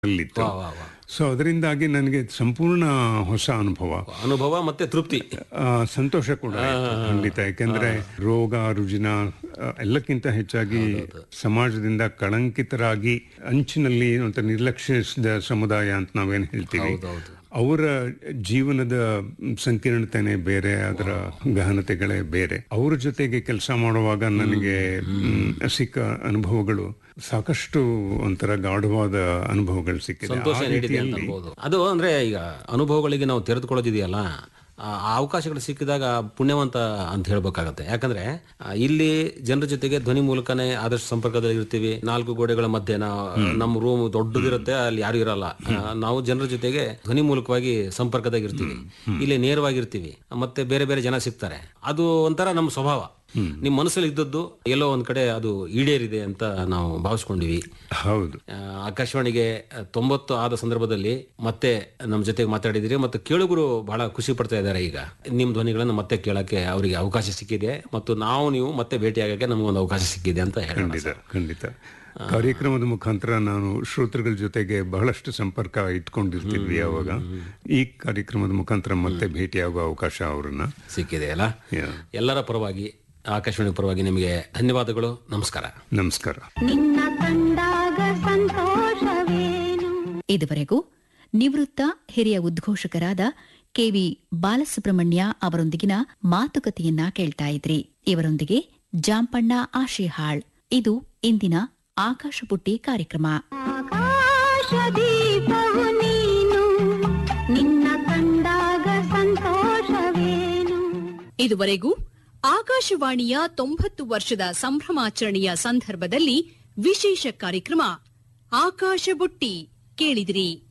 ಅಲ್ಲಿತ್ತು ವಾ, ವಾ, ವಾ. ಸೊ ಅದರಿಂದಾಗಿ ನನಗೆ ಸಂಪೂರ್ಣ ಹೊಸ ಅನುಭವ ಅನುಭವ ಮತ್ತೆ ತೃಪ್ತಿ ಆ, ಸಂತೋಷ ಕೂಡ ಆಯ್ತು, ಖಂಡಿತ ಯಾಕೆಂದ್ರೆ ರೋಗ ರುಜಿನ ಆ, ಎಲ್ಲಕ್ಕಿಂತ ಹೆಚ್ಚಾಗಿ ಸಮಾಜದಿಂದ ಕಳಂಕಿತರಾಗಿ ಅಂಚಿನಲ್ಲಿ ಅಂತ ನಿರ್ಲಕ್ಷಿಸಿದ ಸಮುದಾಯ ಅಂತ ನಾವೇನ್ ಹೇಳ್ತೀವಿ ಹೌದೌದು. ಅವರ ಜೀವನದ ಸಂಕೀರ್ಣತೆನೆ ಬೇರೆ ಅದರ ಗಹನತೆಗಳೇ ಬೇರೆ ಅವ್ರ ಜೊತೆಗೆ ಕೆಲಸ ಮಾಡುವಾಗ ನನಗೆ ಮ್, ಸಿಕ್ಕ ಅನುಭವಗಳು ಸಾಕಷ್ಟು ಒಂಥರ ಗಾಢವಾದ ಅನುಭವಗಳು ಸಿಕ್ಕಿದೆ ಸಂತೋಷ ಆ ನೀಡಿದೆ ಅಂತ ರೀತಿಯಲ್ಲಿ ಅನ್ಬೋದು ಅದು ಅಂದ್ರೆ ಈಗ ಅನುಭವಗಳಿಗೆ ನಾವು ತೆರೆದುಕೊಳ್ಳೋದಿದೆಯಲ್ಲ ಆ ಆ ಅವಕಾಶಗಳು ಸಿಕ್ಕಿದಾಗ ಪುಣ್ಯವಂತ ಅಂತ ಹೇಳ್ಬೇಕಾಗತ್ತೆ ಯಾಕಂದ್ರೆ ಆ, ಇಲ್ಲಿ ಜನರ ಜೊತೆಗೆ ಧ್ವನಿ ಮೂಲಕನೇ ಆದಷ್ಟು ಸಂಪರ್ಕದಲ್ಲಿ ಇರ್ತೀವಿ ನಾಲ್ಕು ಗೋಡೆಗಳ ಮಧ್ಯೆ ನಾವು ನಮ್ಮ ರೂಮ್ ದೊಡ್ಡದಿರುತ್ತೆ ಅಲ್ಲಿ ಯಾರು ಇರಲ್ಲ ಆ, ನಾವು ಜನರ ಜೊತೆಗೆ ಧ್ವನಿ ಮೂಲಕವಾಗಿ ಸಂಪರ್ಕದಾಗ ಇರ್ತೀವಿ ಇಲ್ಲಿ ನೇರವಾಗಿರ್ತೀವಿ ಮತ್ತೆ ಬೇರೆ ಬೇರೆ ಜನ ಸಿಗ್ತಾರೆ ಅದು ಒಂಥರ ನಮ್ಮ ಸ್ವಭಾವ ನಿಮ್ಮ ಮನಸ್ಸಲ್ಲಿ ಇದ್ದದ್ದು ಎಲ್ಲೋ ಒಂದ್ ಕಡೆ ಅದು ಈಡೇರಿದೆ ಅಂತ ನಾವು ಭಾವಿಸ್ಕೊಂಡಿವಿ ಹೌದು ಆ, ಆಕಾಶವಾಣಿಗೆ ಆ, ತೊಂಬತ್ತು ಆದ ಸಂದರ್ಭದಲ್ಲಿ ಮತ್ತೆ ನಮ್ಮ ಜೊತೆಗೆ ಮಾತಾಡಿದಿರಿ ಮತ್ತು ಕೇಳುಗರು ಬಹಳ ಖುಷಿ ಪಡ್ತಾ ಇದ್ದಾರೆ ಈಗ ನಿಮ್ಮ ಧ್ವನಿಗಳನ್ನು ಮತ್ತೆ ಕೇಳಕ್ಕೆ ಅವರಿಗೆ ಅವಕಾಶ ಸಿಕ್ಕಿದೆ ಮತ್ತು ನಾವು ನೀವು ಮತ್ತೆ ಭೇಟಿಯಾಗಕ್ಕೆ ನಮಗೊಂದು ಅವಕಾಶ ಸಿಕ್ಕಿದೆ ಅಂತ ಹೇಳೋಣ ಖಂಡಿತ ಖಂಡಿತ ಕಾರ್ಯಕ್ರಮದ ಮುಖಾಂತರ ನಾನು ಶ್ರೋತೃಗಳ ಜೊತೆಗೆ ಬಹಳಷ್ಟು ಸಂಪರ್ಕ ಇಟ್ಕೊಂಡಿರ್ತಿದ್ವಿ ಅವಾಗ ಈ ಕಾರ್ಯಕ್ರಮದ ಮುಖಾಂತರ ಮತ್ತೆ ಭೇಟಿಯಾಗುವ ಅವಕಾಶ ಅವರನ್ನ ಸಿಕ್ಕಿದೆ ಅಲ್ಲ Yeah. ಎಲ್ಲರ ಪರವಾಗಿ ಆಕಾಶವಾಣಿ ಪರವಾಗಿ ನಿಮಗೆ ಧನ್ಯವಾದಗಳು ನಮಸ್ಕಾರ ನಮಸ್ಕಾರ ನಿನ್ನ ಕಂಡಾಗ ಸಂತೋಷವೇನು ಇದುವರೆಗೂ ನಿವೃತ್ತ ಹಿರಿಯ ಉದ್ಘೋಷಕರಾದ ಕೆವಿ ಬಾಲಸುಬ್ರಹ್ಮಣ್ಯ ಅವರೊಂದಿಗಿನ ಮಾತುಕತೆಯನ್ನ ಕೇಳ್ತಾ ಇದ್ರಿ ಇವರೊಂದಿಗೆ ಜಾಂಪಣ್ಣ ಆಶಿಹಾಳ್ ಇದು ಇಂದಿನ ಆಕಾಶಪುಟ್ಟಿ ಕಾರ್ಯಕ್ರಮ ಆಕಾಶ ದೀಪವು ನೀನು ನಿನ್ನ ಕಂಡಾಗ ಸಂತೋಷವೇನು ಇದುವರೆಗೂ ಆಕಾಶವಾಣಿಯ ತೊಂಬತ್ತು ವರ್ಷದ ಸಂಭ್ರಮಾಚರಣೆಯ ಸಂದರ್ಭದಲ್ಲಿ ವಿಶೇಷ ಕಾರ್ಯಕ್ರಮ ಆಕಾಶ ಬುಟ್ಟಿ ಕೇಳಿದಿರಿ